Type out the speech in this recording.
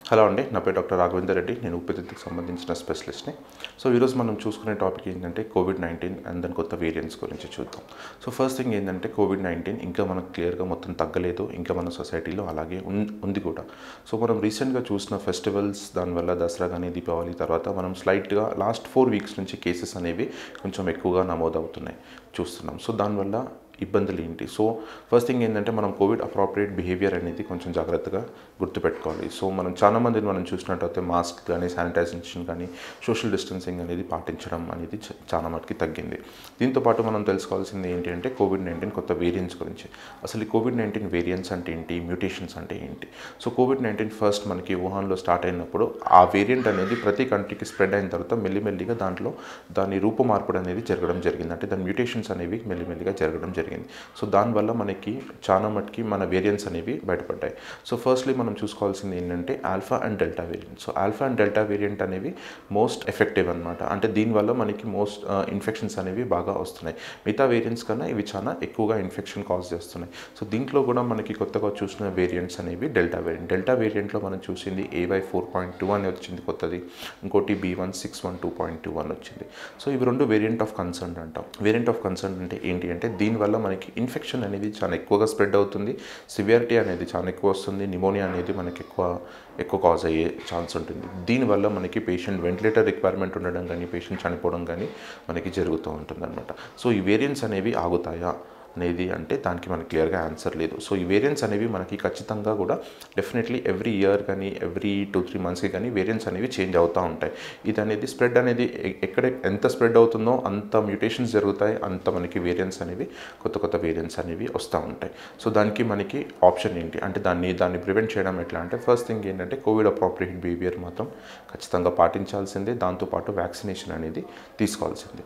hello అండి నా పేరు డాక్టర్ రాఘవేందర్ రెడ్డి నేను ఊపిరితిత్తుకు సంబంధించిన స్పెషలిస్ట్ని సో ఈరోజు మనం చూసుకునే టాపిక్ ఏంటంటే కోవిడ్ నైన్టీన్ అండ్ దాని కొత్త వేరియంట్స్ గురించి చూద్దాం సో ఫస్ట్ థింగ్ ఏంటంటే కోవిడ్ నైన్టీన్ ఇంకా మనకు క్లియర్గా మొత్తం తగ్గలేదు ఇంకా మన సొసైటీలో అలాగే ఉన్- ఉంది కూడా సో మనం రీసెంట్గా చూసిన ఫెస్టివల్స్ దానివల్ల దసరా కానీ దీపావళి తర్వాత మనం స్లైట్గా లాస్ట్ ఫోర్ వీక్స్ నుంచి కేసెస్ అనేవి కొంచెం ఎక్కువగా నమోదవుతున్నాయి చూస్తున్నాం సో దానివల్ల ఇబ్బందులు ఏంటి సో ఫస్ట్ థింగ్ ఏంటంటే మనం కోవిడ్ అప్రాప్రియేట్ బిహేవియర్ అనేది కొంచెం జాగ్రత్తగా గుర్తుపెట్టుకోవాలి సో మనం చాలా మందిని మనం చూసినట్టయితే మాస్క్ కానీ శానిటైజేషన్ కానీ సోషల్ డిస్టెన్సింగ్ అనేది పాటించడం అనేది చ- చాలా మటుకి తగ్గింది దీంతో పాటు మనం తెలుసుకోవాల్సింది ఏంటి అంటే కోవిడ్ నైన్టీన్ కొత్త వేరియంట్స్ గురించి అసలు ఈ కోవిడ్ నైన్టీన్ వేరియంట్స్ అంటే ఏంటి మ్యూటేషన్స్ అంటే ఏంటి సో కోవిడ్ నైన్టీన్ ఫస్ట్ మనకి వుహాన్లో స్టార్ట్ అయినప్పుడు ఆ వేరియంట్ అనేది ప్రతి కంట్రీకి స్ప్రెడ్ అయిన తర్వాత మెల్లిమెల్లిగా దాంట్లో దాని రూపు మార్పుడు అనేది జరగడం జరిగింది అంటే దాని మ్యూటేషన్స్ అనేవి మెల్లిమెల్లిగా జరగడం జరిగింది సో దానివల్ల మనకి చాలా మటుకి మన వేరియంట్స్ అనేవి బయటపడ్డాయి సో ఫస్ట్లీ మనం చూసుకోవాల్సింది ఏంటంటే alpha and delta variant so alpha and delta variant అనేవి మోస్ట్ ఎఫెక్టివ్ అనమాట అంటే దీనివల్ల మనకి మోస్ట్ ఇన్ఫెక్షన్స్ అనేవి బాగా వస్తున్నాయి మిగతా వేరియంట్స్ కన్నా ఇవి చాలా ఎక్కువగా ఇన్ఫెక్షన్ కాజ్ చేస్తున్నాయి సో దీంట్లో కూడా మనకి కొత్తగా చూసిన వేరియంట్స్ అనేవి డెల్టా వేరియంట్ డెల్టా వేరియంట్లో మనం చూసింది ఏవై ఫోర్ పాయింట్ టూ అని వచ్చింది కొత్తది ఇంకోటి B one six one two point two one వచ్చింది సో ఇవి రెండు వేరియంట్ ఆఫ్ కన్సర్న్ అంటాం వేరియంట్ ఆఫ్ కన్సర్న్ అంటే ఏంటి అంటే దీనివల్ల మనకి ఇన్ఫెక్షన్ అనేది చాలా ఎక్కువగా స్ప్రెడ్ అవుతుంది సివియారిటీ అనేది చాలా ఎక్కువ వస్తుంది నిమోనియా అనేది మనకి ఎక్కువ ఎక్కువ కాజ్ అయ్యే ఛాన్స్ ఉంటుంది దీనివల్ల మనకి పేషెంట్ వెంటిలేటర్ రిక్వైర్మెంట్ ఉండడం కానీ పేషెంట్ చనిపోవడం కానీ మనకి జరుగుతూ ఉంటుంది సో ఈ వేరియంట్స్ అనేవి ఆగుతాయా అనేది అంటే దానికి మనకి క్లియర్గా ఆన్సర్ లేదు సో ఈ వేరియంట్స్ అనేవి మనకి ఖచ్చితంగా కూడా డెఫినెట్లీ ఎవ్రీ ఇయర్ కానీ ఎవ్రీ టూ త్రీ మంత్స్కి కానీ వేరియంట్స్ అనేవి చేంజ్ అవుతూ ఉంటాయి ఇది అనేది స్ప్రెడ్ అనేది ఎ- ఎక్కడ ఎంత స్ప్రెడ్ అవుతుందో అంత మ్యూటేషన్స్ జరుగుతాయి అంత మనకి వేరియంట్స్ అనేవి కొత్త కొత్త వేరియంట్స్ అనేవి వస్తూ ఉంటాయి సో దానికి మనకి ఆప్షన్ ఏంటి అంటే దాన్ని దాన్ని ప్రివెంట్ చేయడం ఎట్లా అంటే ఫస్ట్ థింగ్ ఏంటంటే కోవిడ్ అప్రాప్రియేట్ బిహేవియర్ మాత్రం ఖచ్చితంగా పాటించాల్సిందే దాంతోపాటు వ్యాక్సినేషన్ అనేది తీసుకోవాల్సిందే